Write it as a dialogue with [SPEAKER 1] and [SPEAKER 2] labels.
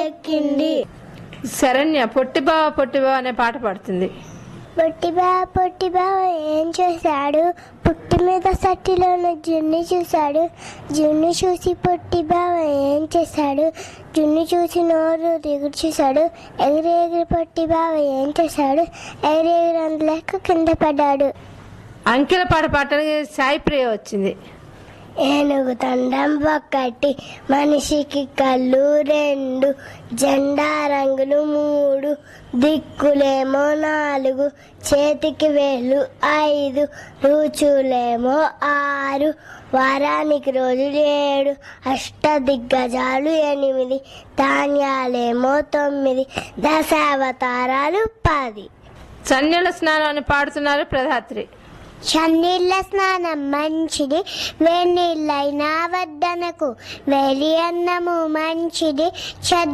[SPEAKER 1] ఎక్కింది
[SPEAKER 2] శరణ్య పొట్టిబావ పొట్టిబావ అనే పాట పాడుతుంది
[SPEAKER 1] పొట్టిబా పొట్టిబా ఏం చేశాడు పుట్టి మీద సట్టిలోని జున్ను చూశాడు జున్ను చూసి పొట్టిబా ఏం చేశాడు జున్ను చూసి నోరు దిగుడు చూశాడు ఎగిరి ఎగిరి పొట్టిబా ఏం చేశాడు ఎగిరి ఎగిరి అందులేక కింద పడ్డాడు
[SPEAKER 2] అంకెల పాట పాడటానికి సాయి ప్రియ వచ్చింది
[SPEAKER 1] ఏనుగు తండం ఒకటి మనిషికి కళ్ళు రెండు జెండా రంగులు మూడు దిక్కులేమో నాలుగు చేతికి వేలు ఐదు రుచులేమో ఆరు వారానికి రోజులు ఏడు అష్ట దిగ్గజాలు ఎనిమిది ధాన్యాలేమో తొమ్మిది దశావతారాలు పది
[SPEAKER 2] చన్నీళ్ళ స్నానం అని పాడుతున్నారు ప్రధాత్రి
[SPEAKER 1] చన్నీళ్ళ స్నానం మంచిది వేనీళ్ళైనా వద్దనకు వేలి అన్నము మంచిది చద్ద